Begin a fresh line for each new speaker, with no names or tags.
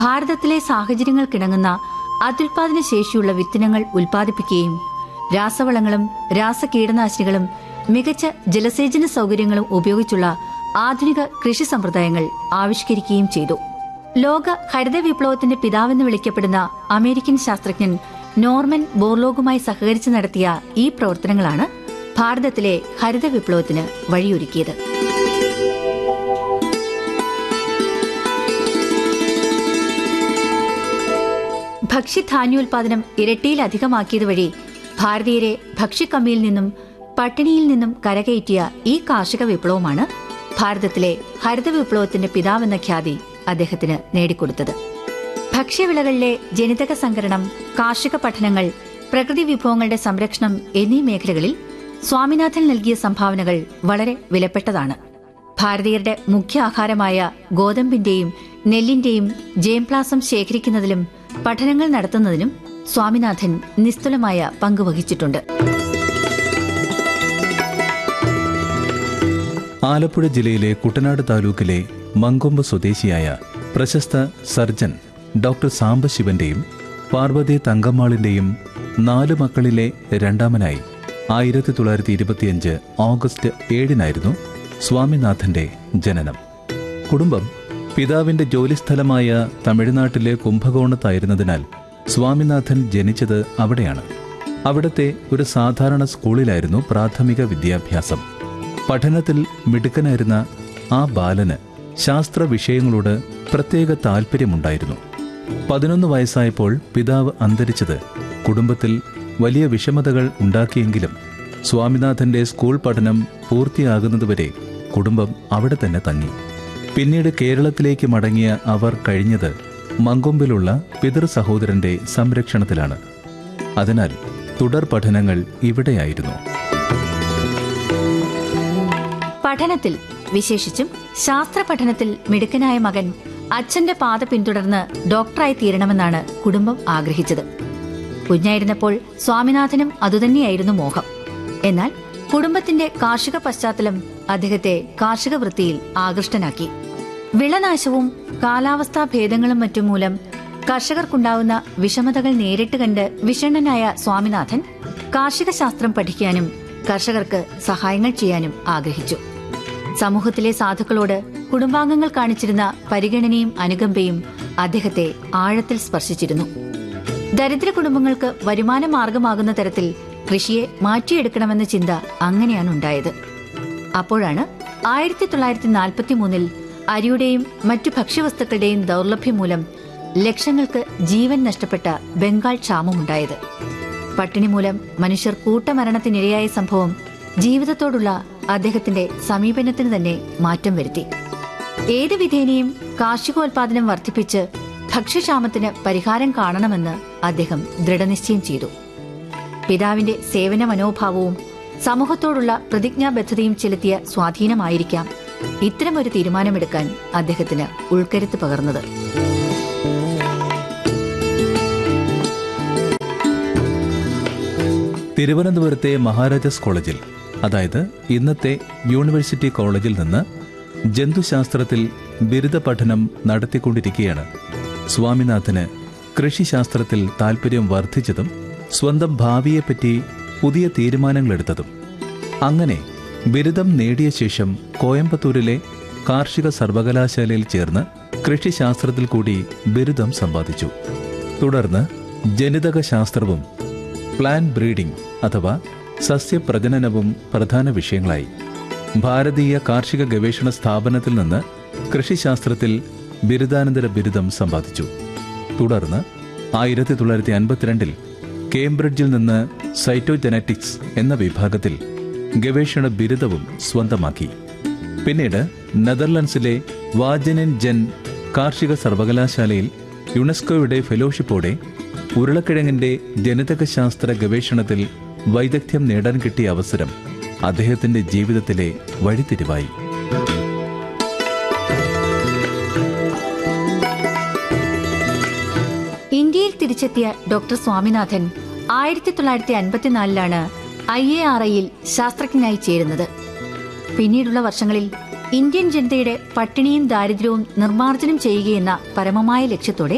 ഭാരതത്തിലെ സാഹചര്യങ്ങൾക്കിണങ്ങുന്ന അത്യുൽപാദന ശേഷിയുള്ള വിത്തിനങ്ങൾ ഉൽപ്പാദിപ്പിക്കുകയും രാസവളങ്ങളും രാസകീടനാശിനികളും മികച്ച ജലസേചന സൗകര്യങ്ങളും ഉപയോഗിച്ചുള്ള ആധുനിക കൃഷി സമ്പ്രദായങ്ങൾ ആവിഷ്കരിക്കുകയും ചെയ്തു ലോക ഹരിത വിപ്ലവത്തിന്റെ പിതാവെന്ന് വിളിക്കപ്പെടുന്ന അമേരിക്കൻ ശാസ്ത്രജ്ഞൻ നോർമൻ ബോർലോഗുമായി സഹകരിച്ച് നടത്തിയ ഈ പ്രവർത്തനങ്ങളാണ് ഭാരതത്തിലെ ഹരിത വിപ്ലവത്തിന് വഴിയൊരുക്കിയത് ഭക്ഷ്യധാന്യോൽപാദനം ഇരട്ടിയിലധികമാക്കിയത് വഴി ഭാരതീയരെ ഭക്ഷ്യക്കമ്മിയിൽ നിന്നും പട്ടിണിയിൽ നിന്നും കരകയറ്റിയ ഈ കാർഷിക വിപ്ലവമാണ് ഭാരതത്തിലെ ഹരിത വിപ്ലവത്തിന്റെ പിതാവെന്ന ഖ്യാതി അദ്ദേഹത്തിന് നേടിക്കൊടുത്തത് ഭക്ഷ്യവിളകളിലെ ജനിതക സംഭരണം കാർഷിക പഠനങ്ങൾ പ്രകൃതി വിഭവങ്ങളുടെ സംരക്ഷണം എന്നീ മേഖലകളിൽ സ്വാമിനാഥൻ നൽകിയ സംഭാവനകൾ വളരെ വിലപ്പെട്ടതാണ് ഭാരതീയരുടെ മുഖ്യ ആഹാരമായ ഗോതമ്പിന്റെയും നെല്ലിന്റെയും ജേംപ്ലാസം ശേഖരിക്കുന്നതിലും പഠനങ്ങൾ നടത്തുന്നതിനും സ്വാമിനാഥൻ നിസ്തുലമായ പങ്കുവഹിച്ചിട്ടുണ്ട്
ആലപ്പുഴ ജില്ലയിലെ കുട്ടനാട് താലൂക്കിലെ മങ്കൊമ്പ് സ്വദേശിയായ പ്രശസ്ത സർജൻ ഡോക്ടർ സാംബശിവന്റെയും പാർവതി തങ്കമ്മാളിന്റെയും നാല് മക്കളിലെ രണ്ടാമനായി ആയിരത്തി തൊള്ളായിരത്തി ഇരുപത്തിയഞ്ച് ഓഗസ്റ്റ് ഏഴിനായിരുന്നു സ്വാമിനാഥന്റെ ജനനം കുടുംബം പിതാവിന്റെ ജോലിസ്ഥലമായ തമിഴ്നാട്ടിലെ കുംഭകോണത്തായിരുന്നതിനാൽ സ്വാമിനാഥൻ ജനിച്ചത് അവിടെയാണ് അവിടത്തെ ഒരു സാധാരണ സ്കൂളിലായിരുന്നു പ്രാഥമിക വിദ്യാഭ്യാസം പഠനത്തിൽ മിടുക്കനായിരുന്ന ആ ബാലന് ശാസ്ത്ര വിഷയങ്ങളോട് പ്രത്യേക താല്പര്യമുണ്ടായിരുന്നു പതിനൊന്ന് വയസ്സായപ്പോൾ പിതാവ് അന്തരിച്ചത് കുടുംബത്തിൽ വലിയ വിഷമതകൾ ഉണ്ടാക്കിയെങ്കിലും സ്വാമിനാഥന്റെ സ്കൂൾ പഠനം പൂർത്തിയാകുന്നതുവരെ കുടുംബം അവിടെ തന്നെ തങ്ങി പിന്നീട് കേരളത്തിലേക്ക് മടങ്ങിയ അവർ കഴിഞ്ഞത് മങ്കൊമ്പിലുള്ള പിതൃ സഹോദരന്റെ സംരക്ഷണത്തിലാണ് അതിനാൽ തുടർ പഠനങ്ങൾ ഇവിടെയായിരുന്നു
പഠനത്തിൽ വിശേഷിച്ചും ശാസ്ത്ര പഠനത്തിൽ മിടുക്കനായ മകൻ അച്ഛന്റെ പാത പിന്തുടർന്ന് ഡോക്ടറായി തീരണമെന്നാണ് കുടുംബം ആഗ്രഹിച്ചത് കുഞ്ഞായിരുന്നപ്പോൾ സ്വാമിനാഥനും അതുതന്നെയായിരുന്നു മോഹം എന്നാൽ കുടുംബത്തിന്റെ കാർഷിക പശ്ചാത്തലം അദ്ദേഹത്തെ കാർഷിക വൃത്തിയിൽ ആകൃഷ്ടനാക്കി വിളനാശവും കാലാവസ്ഥാ ഭേദങ്ങളും മറ്റും മൂലം കർഷകർക്കുണ്ടാവുന്ന വിഷമതകൾ നേരിട്ട് കണ്ട് വിഷണ്ണനായ സ്വാമിനാഥൻ കാർഷിക ശാസ്ത്രം പഠിക്കാനും കർഷകർക്ക് സഹായങ്ങൾ ചെയ്യാനും ആഗ്രഹിച്ചു സമൂഹത്തിലെ സാധുക്കളോട് കുടുംബാംഗങ്ങൾ കാണിച്ചിരുന്ന പരിഗണനയും അനുകമ്പയും അദ്ദേഹത്തെ ആഴത്തിൽ സ്പർശിച്ചിരുന്നു ദരിദ്ര കുടുംബങ്ങൾക്ക് വരുമാന മാർഗമാകുന്ന തരത്തിൽ കൃഷിയെ മാറ്റിയെടുക്കണമെന്ന ചിന്ത അങ്ങനെയാണ് ഉണ്ടായത് അപ്പോഴാണ് ആയിരത്തി തൊള്ളായിരത്തി നാൽപ്പത്തി മൂന്നിൽ അരിയുടെയും മറ്റു ഭക്ഷ്യവസ്തുക്കളുടെയും ദൗർലഭ്യം മൂലം ലക്ഷങ്ങൾക്ക് ജീവൻ നഷ്ടപ്പെട്ട ബംഗാൾ ക്ഷാമമുണ്ടായത് പട്ടിണി മൂലം മനുഷ്യർ കൂട്ടമരണത്തിനിരയായ സംഭവം ജീവിതത്തോടുള്ള അദ്ദേഹത്തിന്റെ സമീപനത്തിന് തന്നെ മാറ്റം വരുത്തി ഏത് വിധേനയും കാർഷികോൽപാദനം വർദ്ധിപ്പിച്ച് ഭക്ഷ്യക്ഷാമത്തിന് പരിഹാരം കാണണമെന്ന് അദ്ദേഹം ദൃഢനിശ്ചയം ചെയ്തു പിതാവിന്റെ സേവന മനോഭാവവും സമൂഹത്തോടുള്ള പ്രതിജ്ഞാബദ്ധതയും ചെലുത്തിയ സ്വാധീനമായിരിക്കാം ഇത്തരമൊരു തീരുമാനമെടുക്കാൻ അദ്ദേഹത്തിന് ഉൾക്കരുത്ത് പകർന്നത്
തിരുവനന്തപുരത്തെ മഹാരാജാസ് കോളേജിൽ അതായത് ഇന്നത്തെ യൂണിവേഴ്സിറ്റി കോളേജിൽ നിന്ന് ജന്തുശാസ്ത്രത്തിൽ ബിരുദ പഠനം നടത്തിക്കൊണ്ടിരിക്കെയാണ് സ്വാമിനാഥന് കൃഷിശാസ്ത്രത്തിൽ താല്പര്യം വർദ്ധിച്ചതും സ്വന്തം ഭാവിയെപ്പറ്റി പുതിയ തീരുമാനങ്ങളെടുത്തതും അങ്ങനെ ബിരുദം നേടിയ ശേഷം കോയമ്പത്തൂരിലെ കാർഷിക സർവകലാശാലയിൽ ചേർന്ന് കൃഷിശാസ്ത്രത്തിൽ കൂടി ബിരുദം സമ്പാദിച്ചു തുടർന്ന് ജനിതക ശാസ്ത്രവും പ്ലാൻ ബ്രീഡിംഗ് അഥവാ സസ്യപ്രജനനവും പ്രധാന വിഷയങ്ങളായി ഭാരതീയ കാർഷിക ഗവേഷണ സ്ഥാപനത്തിൽ നിന്ന് കൃഷിശാസ്ത്രത്തിൽ ബിരുദാനന്തര ബിരുദം സമ്പാദിച്ചു തുടർന്ന് ആയിരത്തി തൊള്ളായിരത്തി അൻപത്തിരണ്ടിൽ കേംബ്രിഡ്ജിൽ നിന്ന് സൈറ്റോജനറ്റിക്സ് എന്ന വിഭാഗത്തിൽ ഗവേഷണ ബിരുദവും സ്വന്തമാക്കി പിന്നീട് നെതർലൻഡ്സിലെ വാജനൻ ജെൻ കാർഷിക സർവകലാശാലയിൽ യുനെസ്കോയുടെ ഫെലോഷിപ്പോടെ ഉരുളക്കിഴങ്ങിന്റെ ജനിതകശാസ്ത്ര ഗവേഷണത്തിൽ വൈദഗ്ധ്യം നേടാൻ കിട്ടിയ അവസരം അദ്ദേഹത്തിന്റെ ജീവിതത്തിലെ വഴിത്തിരിവായി
ഇന്ത്യയിൽ തിരിച്ചെത്തിയ ഡോക്ടർ സ്വാമിനാഥൻ ആയിരത്തി തൊള്ളായിരത്തി അൻപത്തിനാലിലാണ് ഐ എ ആർ ഐയിൽ ശാസ്ത്രജ്ഞനായി ചേരുന്നത് പിന്നീടുള്ള വർഷങ്ങളിൽ ഇന്ത്യൻ ജനതയുടെ പട്ടിണിയും ദാരിദ്ര്യവും നിർമ്മാർജ്ജനം ചെയ്യുകയെന്ന പരമമായ ലക്ഷ്യത്തോടെ